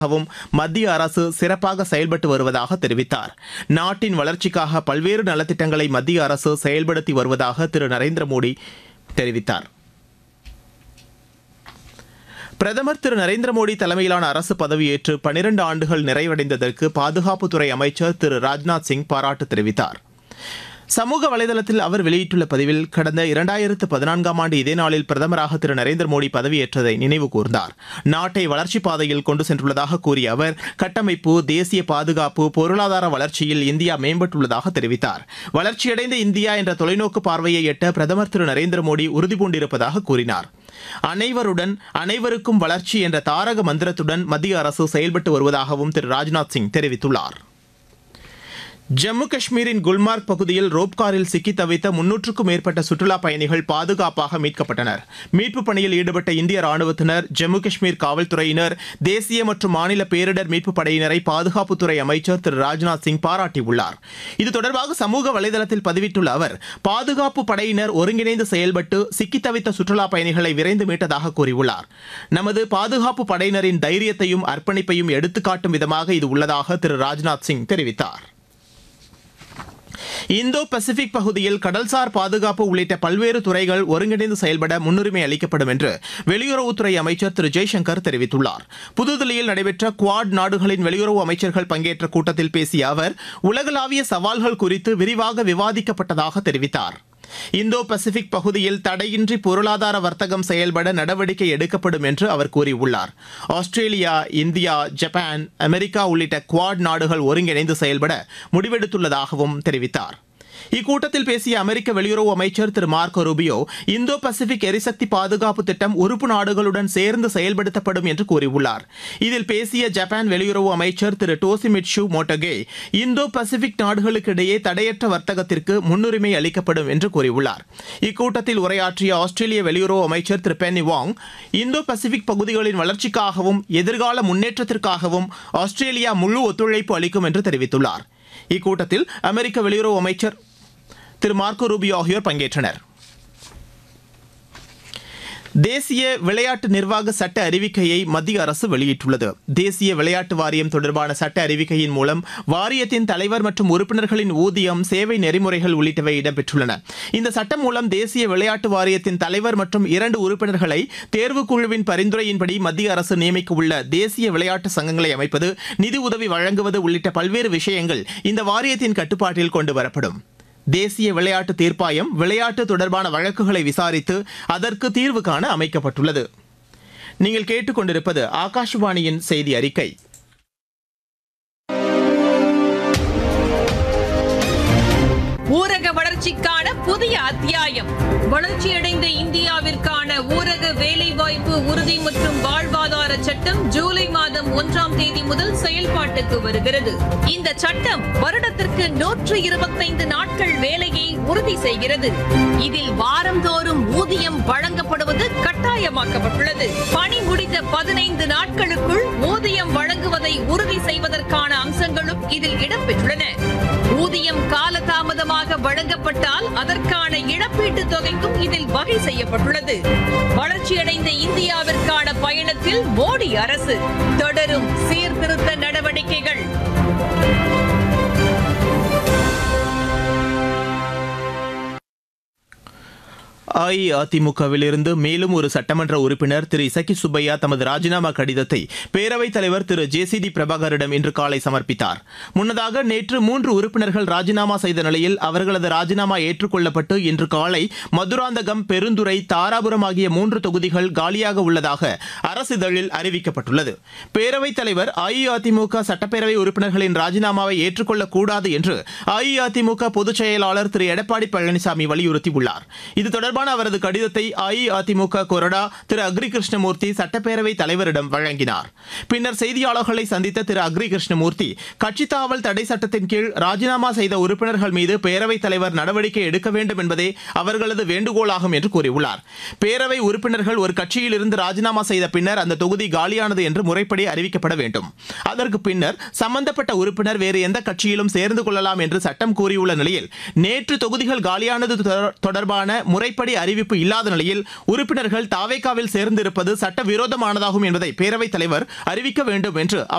வும் மத்திய அரசு சிறப்பாக செயல்பட்டு வருவதாக தெரிவித்தார் நாட்டின் வளர்ச்சிக்காக பல்வேறு நலத்திட்டங்களை மத்திய அரசு செயல்படுத்தி வருவதாக திரு நரேந்திர மோடி தெரிவித்தார் பிரதமர் திரு நரேந்திர மோடி தலைமையிலான அரசு பதவியேற்று பனிரண்டு ஆண்டுகள் நிறைவடைந்ததற்கு பாதுகாப்புத்துறை அமைச்சர் திரு ராஜ்நாத் சிங் பாராட்டு தெரிவித்தார் சமூக வலைதளத்தில் அவர் வெளியிட்டுள்ள பதிவில் கடந்த இரண்டாயிரத்து பதினான்காம் ஆண்டு இதே நாளில் பிரதமராக திரு நரேந்திர மோடி பதவியேற்றதை நினைவு கூர்ந்தார் நாட்டை வளர்ச்சிப் பாதையில் கொண்டு சென்றுள்ளதாக கூறிய அவர் கட்டமைப்பு தேசிய பாதுகாப்பு பொருளாதார வளர்ச்சியில் இந்தியா மேம்பட்டுள்ளதாக தெரிவித்தார் வளர்ச்சியடைந்த இந்தியா என்ற தொலைநோக்கு பார்வையை எட்ட பிரதமர் திரு நரேந்திர மோடி உறுதிபூண்டிருப்பதாக கூறினார் அனைவருடன் அனைவருக்கும் வளர்ச்சி என்ற தாரக மந்திரத்துடன் மத்திய அரசு செயல்பட்டு வருவதாகவும் திரு ராஜ்நாத் சிங் தெரிவித்துள்ளார் ஜம்மு காஷ்மீரின் குல்மார்க் பகுதியில் ரோப் காரில் சிக்கி தவித்த முன்னூற்றுக்கும் மேற்பட்ட சுற்றுலாப் பயணிகள் பாதுகாப்பாக மீட்கப்பட்டனர் மீட்புப் பணியில் ஈடுபட்ட இந்திய ராணுவத்தினர் ஜம்மு காஷ்மீர் காவல்துறையினர் தேசிய மற்றும் மாநில பேரிடர் மீட்புப் படையினரை பாதுகாப்புத்துறை அமைச்சர் திரு ராஜ்நாத் சிங் பாராட்டியுள்ளார் இது தொடர்பாக சமூக வலைதளத்தில் பதிவிட்டுள்ள அவர் பாதுகாப்பு படையினர் ஒருங்கிணைந்து செயல்பட்டு சிக்கி தவித்த சுற்றுலாப் பயணிகளை விரைந்து மீட்டதாக கூறியுள்ளார் நமது பாதுகாப்பு படையினரின் தைரியத்தையும் அர்ப்பணிப்பையும் எடுத்துக்காட்டும் விதமாக இது உள்ளதாக திரு ராஜ்நாத் சிங் தெரிவித்தார் இந்தோ பசிபிக் பகுதியில் கடல்சார் பாதுகாப்பு உள்ளிட்ட பல்வேறு துறைகள் ஒருங்கிணைந்து செயல்பட முன்னுரிமை அளிக்கப்படும் என்று வெளியுறவுத்துறை அமைச்சர் திரு ஜெய்சங்கர் தெரிவித்துள்ளார் புதுதில்லியில் நடைபெற்ற குவாட் நாடுகளின் வெளியுறவு அமைச்சர்கள் பங்கேற்ற கூட்டத்தில் பேசிய அவர் உலகளாவிய சவால்கள் குறித்து விரிவாக விவாதிக்கப்பட்டதாக தெரிவித்தார் இந்தோ பசிபிக் பகுதியில் தடையின்றி பொருளாதார வர்த்தகம் செயல்பட நடவடிக்கை எடுக்கப்படும் என்று அவர் கூறியுள்ளார் ஆஸ்திரேலியா இந்தியா ஜப்பான் அமெரிக்கா உள்ளிட்ட குவாட் நாடுகள் ஒருங்கிணைந்து செயல்பட முடிவெடுத்துள்ளதாகவும் தெரிவித்தார் இக்கூட்டத்தில் பேசிய அமெரிக்க வெளியுறவு அமைச்சர் திரு மார்க்கோ ரூபியோ இந்தோ பசிபிக் எரிசக்தி பாதுகாப்பு திட்டம் உறுப்பு நாடுகளுடன் சேர்ந்து செயல்படுத்தப்படும் என்று கூறியுள்ளார் இதில் பேசிய ஜப்பான் வெளியுறவு அமைச்சர் திரு டோசிமிட்சு மோட்டகே இந்தோ பசிபிக் நாடுகளுக்கிடையே தடையற்ற வர்த்தகத்திற்கு முன்னுரிமை அளிக்கப்படும் என்று கூறியுள்ளார் இக்கூட்டத்தில் உரையாற்றிய ஆஸ்திரேலிய வெளியுறவு அமைச்சர் திரு பென்னி வாங் இந்தோ பசிபிக் பகுதிகளின் வளர்ச்சிக்காகவும் எதிர்கால முன்னேற்றத்திற்காகவும் ஆஸ்திரேலியா முழு ஒத்துழைப்பு அளிக்கும் என்று தெரிவித்துள்ளார் இக்கூட்டத்தில் அமெரிக்க வெளியுறவு அமைச்சர் திரு மார்க்கோ ரூபியோ ஆகியோர் பங்கேற்றனர் தேசிய விளையாட்டு நிர்வாக சட்ட அறிவிக்கையை மத்திய அரசு வெளியிட்டுள்ளது தேசிய விளையாட்டு வாரியம் தொடர்பான சட்ட அறிவிக்கையின் மூலம் வாரியத்தின் தலைவர் மற்றும் உறுப்பினர்களின் ஊதியம் சேவை நெறிமுறைகள் உள்ளிட்டவை இடம்பெற்றுள்ளன இந்த சட்டம் மூலம் தேசிய விளையாட்டு வாரியத்தின் தலைவர் மற்றும் இரண்டு உறுப்பினர்களை தேர்வுக்குழுவின் பரிந்துரையின்படி மத்திய அரசு நியமிக்க உள்ள தேசிய விளையாட்டு சங்கங்களை அமைப்பது நிதி உதவி வழங்குவது உள்ளிட்ட பல்வேறு விஷயங்கள் இந்த வாரியத்தின் கட்டுப்பாட்டில் கொண்டு வரப்படும் தேசிய விளையாட்டு தீர்ப்பாயம் விளையாட்டு தொடர்பான வழக்குகளை விசாரித்து அதற்கு தீர்வு காண அமைக்கப்பட்டுள்ளது நீங்கள் கேட்டுக்கொண்டிருப்பது ஆகாஷவாணியின் செய்தி அறிக்கை ஊரக வளர்ச்சிக்கான புதிய அத்தியாயம் வளர்ச்சியடைந்த இந்தியாவிற்கான ஊரக வேலைவாய்ப்பு உறுதி மற்றும் வாழ்வாதார சட்டம் ஜூலை மாதம் ஒன்றாம் தேதி முதல் செயல்பாட்டுக்கு வருகிறது இந்த சட்டம் வருடத்திற்கு நூற்று இருபத்தைந்து நாட்கள் வேலையை உறுதி செய்கிறது இதில் வாரந்தோறும் ஊதியம் வழங்கப்படுவது கட்டாயமாக்கப்பட்டுள்ளது பணி முடிந்த பதினைந்து நாட்களுக்குள் ஊதியம் வழங்குவதை உறுதி செய்வதற்கான அம்சங்களும் இதில் இடம்பெற்றுள்ளன ஊதியம் காலதாமதமாக வழங்கப்பட்டால் அதற்கான இழப்பீட்டுத் தொகைக்கும் இதில் வகை செய்யப்பட்டுள்ளது வளர்ச்சியடைந்த இந்தியாவிற்கான பயணத்தில் மோடி அரசு தொடரும் சீர்திருத்த நடவடிக்கைகள் அஇஅதிமுகவிலிருந்து மேலும் ஒரு சட்டமன்ற உறுப்பினர் திரு இசக்கி சுப்பையா தமது ராஜினாமா கடிதத்தை பேரவைத் தலைவர் திரு ஜே சி டி பிரபாகரிடம் இன்று காலை சமர்ப்பித்தார் முன்னதாக நேற்று மூன்று உறுப்பினர்கள் ராஜினாமா செய்த நிலையில் அவர்களது ராஜினாமா ஏற்றுக்கொள்ளப்பட்டு இன்று காலை மதுராந்தகம் பெருந்துறை தாராபுரம் ஆகிய மூன்று தொகுதிகள் காலியாக உள்ளதாக அரசிதழில் அறிவிக்கப்பட்டுள்ளது பேரவைத் தலைவர் அஇஅதிமுக சட்டப்பேரவை உறுப்பினர்களின் ராஜினாமாவை ஏற்றுக்கொள்ளக்கூடாது என்று அஇஅதிமுக பொதுச் செயலாளர் திரு எடப்பாடி பழனிசாமி வலியுறுத்தியுள்ளார் இது தொடர்பான அவரது கடிதத்தை அஇஅதிமுக கொறடா திரு அக்ரி கிருஷ்ணமூர்த்தி சட்டப்பேரவை தலைவரிடம் வழங்கினார் பின்னர் செய்தியாளர்களை சந்தித்த திரு அக்ரி கிருஷ்ணமூர்த்தி கட்சித் தாவல் தடை சட்டத்தின் கீழ் ராஜினாமா செய்த உறுப்பினர்கள் மீது பேரவைத் தலைவர் நடவடிக்கை எடுக்க வேண்டும் என்பதே அவர்களது வேண்டுகோளாகும் என்று கூறியுள்ளார் பேரவை உறுப்பினர்கள் ஒரு கட்சியில் இருந்து ராஜினாமா செய்த பின்னர் அந்த தொகுதி காலியானது என்று முறைப்படி அறிவிக்கப்பட வேண்டும் அதற்கு பின்னர் சம்பந்தப்பட்ட உறுப்பினர் வேறு எந்த கட்சியிலும் சேர்ந்து கொள்ளலாம் என்று சட்டம் கூறியுள்ள நிலையில் நேற்று தொகுதிகள் காலியானது தொடர்- தொடர்பான முறைப்படி அறிவிப்பு இல்லாத நிலையில் உறுப்பினர்கள் தாவேக்காவில் சேர்ந்திருப்பது சட்டவிரோதமானதாகும் என்பதை பேரவைத் தலைவர் அறிவிக்க வேண்டும் என்று அவர்